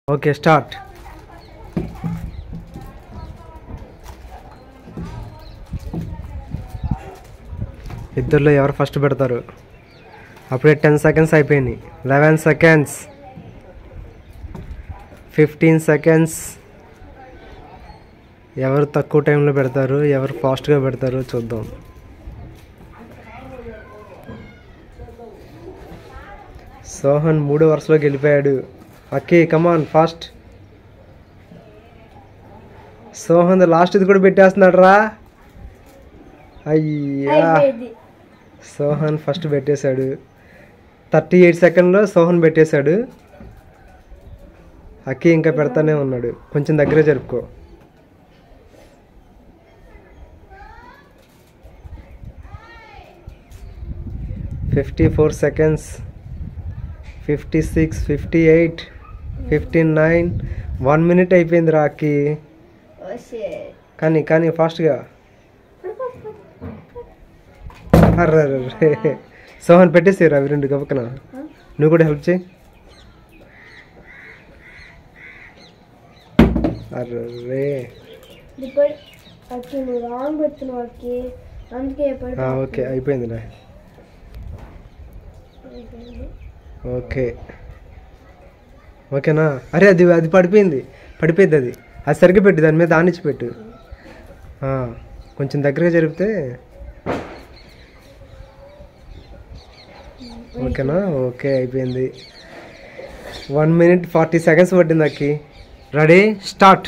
Okay start ఇద్దరిలో ఎవరు first పెడతారు అప్పుడే టెన్ సెకండ్స్ అయిపోయినాయి లెవెన్ సెకండ్స్ ఫిఫ్టీన్ సెకండ్స్ ఎవరు తక్కువ టైంలో పెడతారు ఎవరు ఫాస్ట్గా పెడతారు చూద్దాం సోహన్ మూడో వరుసలోకి వెళ్ళిపోయాడు అక్కి కమాన్ ఫాస్ట్ సోహన్ లాస్ట్ కూడా పెట్టేస్తున్నాడు రా అయ్యా అయిపోయింది సోహన్ ఫస్ట్ పెట్టేశాడు థర్టీ ఎయిట్ సెకండ్లో సోహన్ పెట్టేశాడు అక్కి ఇంకా పెడతానే ఉన్నాడు కొంచెం దగ్గరే జరుపుకో fifty four seconds fifty six fifty eight fifty nine one minute అయిపోయింది రా అక్కి ఓ షిట్ కానీ కానీ ఫాస్ట్గా అర్రే సోహన్ పెట్టేసారు అవి రెండు గబకన నువ్వు కూడా హెల్ప్ చేయి అర్రే ఇప్పుడు అక్కి నువ్వు రాంగ్ పెడుతున్నావు అక్కి అందుకే పడి ఆ, ఓకే అయిపోయిందిలే ఓకే ఓకేనా అరే అది అది పడిపోయింది పడిపోయింది అది అది సరిగ్గా పెట్టు దాని మీద ఆనిచ్చి పెట్టు ఆ, కొంచెం దగ్గరగా జరిపితే ఓకేనా ఓకే అయిపోయింది వన్ మినిట్ ఫార్టీ సెకండ్స్ పట్టింది అక్కి రెడీ స్టార్ట్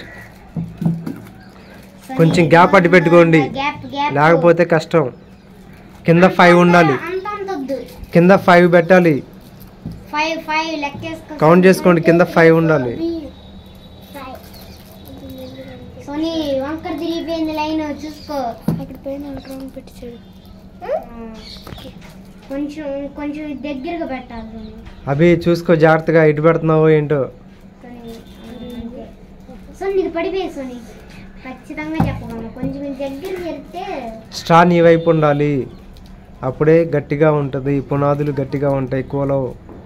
కొంచెం గ్యాప్ అడ్డు పెట్టుకోండి గ్యాప్ గ్యాప్ లేకపోతే కష్టం కింద ఫైవ్ ఉండాలి అంత అంత వద్దు కింద ఫైవ్ పెట్టాలి ఫైవ్ ఫైవ్ లెక్కేసుకో కౌంట్ చేసుకోండి కింద ఫైవ్ ఉండాలి సోనీ వంకర తిరిగిపోయింది లైన్ చూసుకో అక్కడ పైన రాంగ్ పెట్టాడు కొంచెం కొంచెం దగ్గరగా పెట్టాలి సోనీ. అవి చూసుకో జాగ్రత్తగా ఇటు పెడుతున్నావో ఏంటో సోనీ, అంతే. సోనీ నీకు పడిపోయింది సోనీ ఖచ్చితంగా చెప్పగలను కొంచెం ఇది దగ్గర జరిగితే స్ట్రా నీ వైపు ఉండాలి అప్పుడే గట్టిగా ఉంటుంది పునాదులు గట్టిగా ఉంటాయి కూలో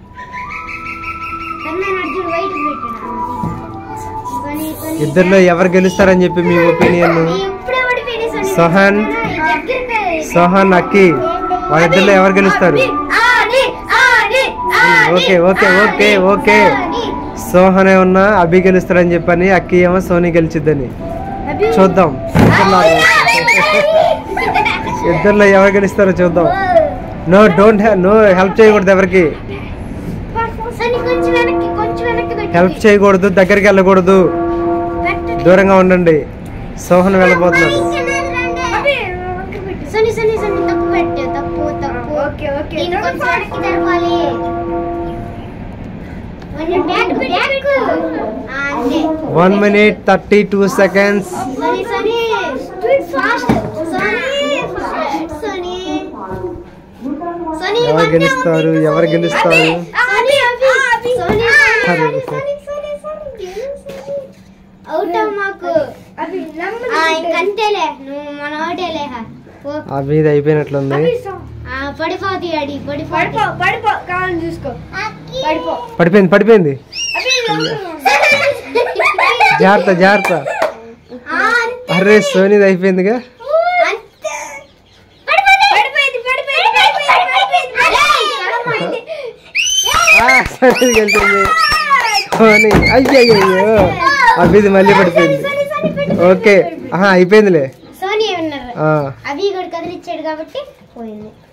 కన్నా అర్జున్ వైట్ పెట్టాడు సోనీ సోనీ ఇద్దరిలో ఎవరు గెలుస్తారని చెప్పి మీ ఒపీనియన్ నీ ఇప్పుడే పడిపోయింది సోనీ సోహన్, దగ్గరికి సోహన్ అక్కి వాళ్ళిద్దరిలో ఎవరు గెలుస్తారు ఆడి, ఆడి, ఆడి, ఓకే, ఓకే, ఓకే, ఓకే. ఆడి. సోహనే ఉన్నా అభి గెలుస్తారని చెప్పని అక్కి ఏమో సోనీ గెలిచిద్దని అభి. చూద్దాం ఇద్దరిలో ఎవరు గెలుస్తారో చూద్దాం నో డోంట్ నో హెల్ప్ చేయకూడదు ఎవరికి సోనీ కొంచెం వెనక్కి కొంచెం వెనక్కి పెట్టు. హెల్ప్ చేయకూడదు దగ్గరికి వెళ్ళకూడదు పెట్టు. దూరంగా ఉండండి సోహన్ వెళ్ళబోతున్నాడు అభి, వెనక్కి పెట్టు. సోనీ సోనీ సోనీ తప్పు పెట్టు తప్పు తప్పు దీన్ని కొంచెం వెనక్కి జరపాలి కొంచెం బ్యాక్ బ్యాక్ ఆ, అంతే one minute thirty two seconds Soni Soni fast Soni fast Soni Soni ఎవరు వన్ గెలుస్తారు ఉంది. ఎవరు గెలుస్తారు సోనీ అభి సోనీ అరే. సోనీ సోనీ సోనీ అవుట్ మాకు ఆ, ఇంకంతేలే నువ్వు మన ఓటేలే ఓ అవి ఇది అయిపోయినట్లుంది ఆ, పడిపోతి అడి పడిపో పడిపో కావాలని చూసుకో పడిపో పడిపోయింది పడిపోయింది జాగ్రత్త జాగ్రత్త అరే సోనీది అయిపోయిందిగా ఆ, సోనీది గెలిచింది సోనీ అయ్యయ్యో అభిది మళ్ళీ పడిపోయింది ఓకే ఆహా అయిపోయిందిలే సోనీ ఉన్నారు ఆ, అవి కూడా కదిలిచ్చాడు కాబట్టి పోయింది